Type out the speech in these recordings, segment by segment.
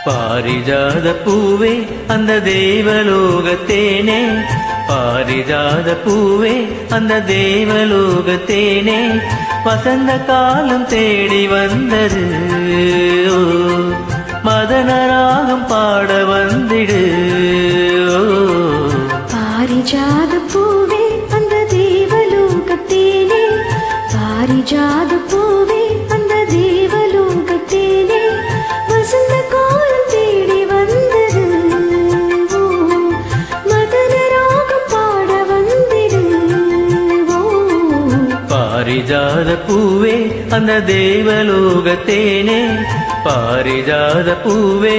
பாரிஜாத பூவே அந்த தேவலோகத்தேனே பாரிஜாத பூவே அந்த தேவலோகத்தேனே வசந்த காலம் தேடி வந்தது ஓ, மதனராகம் பாட வந்திடு ஓ, பாரிஜாத பூவே அந்த தேவலோகத்தேனே பாரிஜாத பூவே அந்த தேவலோகத்தேனே வசந்த காலம் தேடி வந்தது ஓ, மதன ராகம் பாட வந்திடு ஓ. பாரிஜாத பூவே அந்த தேவலோகத்தேனே பாரிஜாத பூவே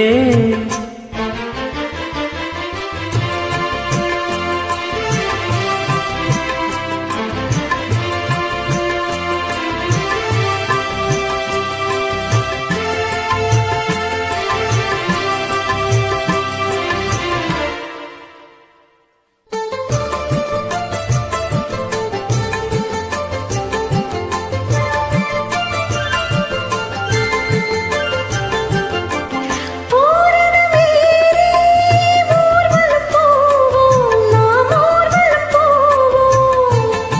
ஊர்வலம் போவோம் நாம் ஊர்வலம் போவோம்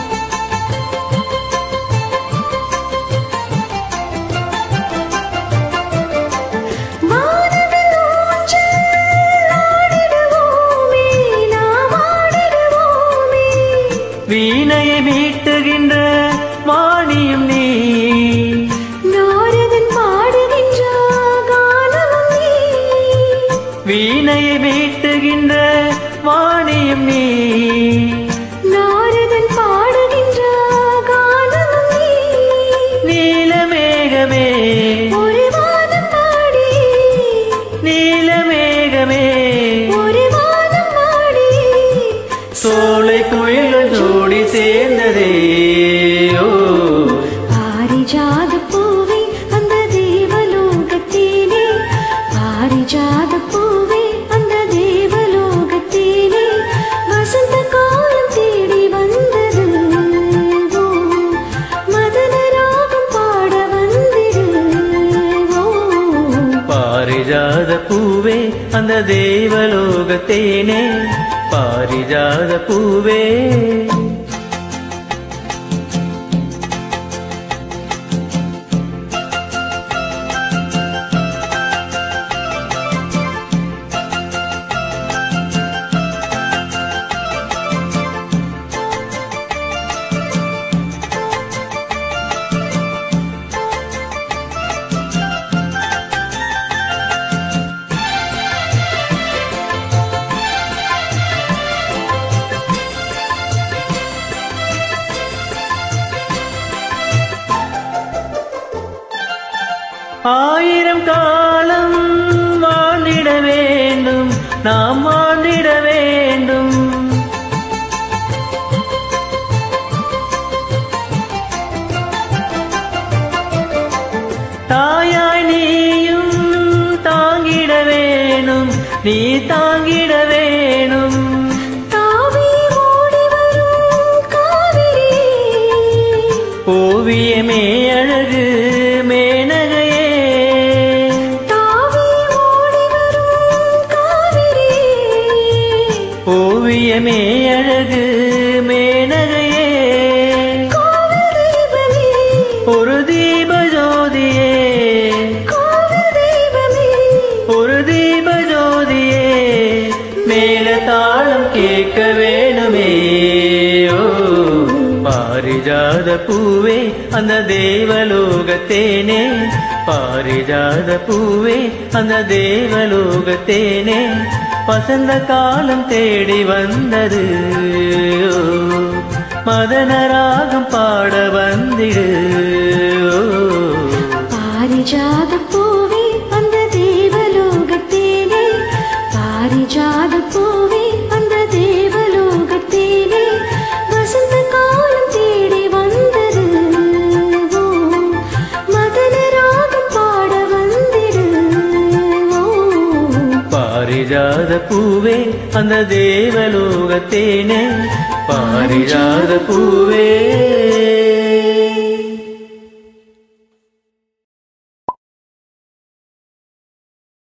வானவில் ஊஞ்சல் ஆடிடுவோமே நாம் ஆடிடுவோமே வீணையை மீட்டுகின்ற வாணியும் நீ நாரதன் பாடுகின்ற கானமும் நீ வீணையை மீட்டுகின்ற வாணியும் நீ நாரதன் பாடுகின்ற கானமும் நீ நீலமேகமே ஒரு வானம் பாடி நீலமேகமே ஒரு வானம் பாடி சோலை குயில்கள் ஜோடி சேர்ந்ததே ஓ பாரிஜாத பூவே அந்த தேவலோகத்தேனே பாரிஜாத பூவே அந்த தேவலோகத்தேனே வசந்த காலம் தேடி வந்தது ஓ, மதன ராகம் பாட வந்திடு ஓ. பாரிஜாத பூவே அந்த தேவலோகத்தேனே பாரிஜாத பூவே ஆயிரம் காலம் வாழ்ந்திட வேண்டும் நாம் வாழ்ந்திட வேண்டும் தாயாய் நீயும் தாங்கிட வேணும் நீ தாங்கிட வேணும் தாவி ஓடி வரும் காவிரி ஓவியமே அழகு மேனகையே தாவி ஓடி வரும் காவிரி ஓவியமே அழகு மேனகையே கோவில் தெய்வமே ஒரு தீப ஜோதியே கோவில் தெய்வமே ஒரு தீப ஜோதியே மேல தாளம் கேட்க வேணுமே ஓ பாரிஜாத பூவே அந்த தேவலோகத்தேனே பாரிஜாத பூவே அந்த தேவலோகத்தேனே வசந்த காலம் தேடி வந்தது ஓ, மதனராகம் பாட வந்திடு ஓ. பாரிஜாத பூவே அந்த தேவலோகத்தேனே பாரிஜாத பூவே அந்த தேவலோகத்தேனே வசந்த காலம் தேடி வந்தது ஓ, மதன ராகம் பாட வந்திடு ஓ. பாரிஜாத பூவே அந்த தேவலோகத்தேனே பாரிஜாத பூவே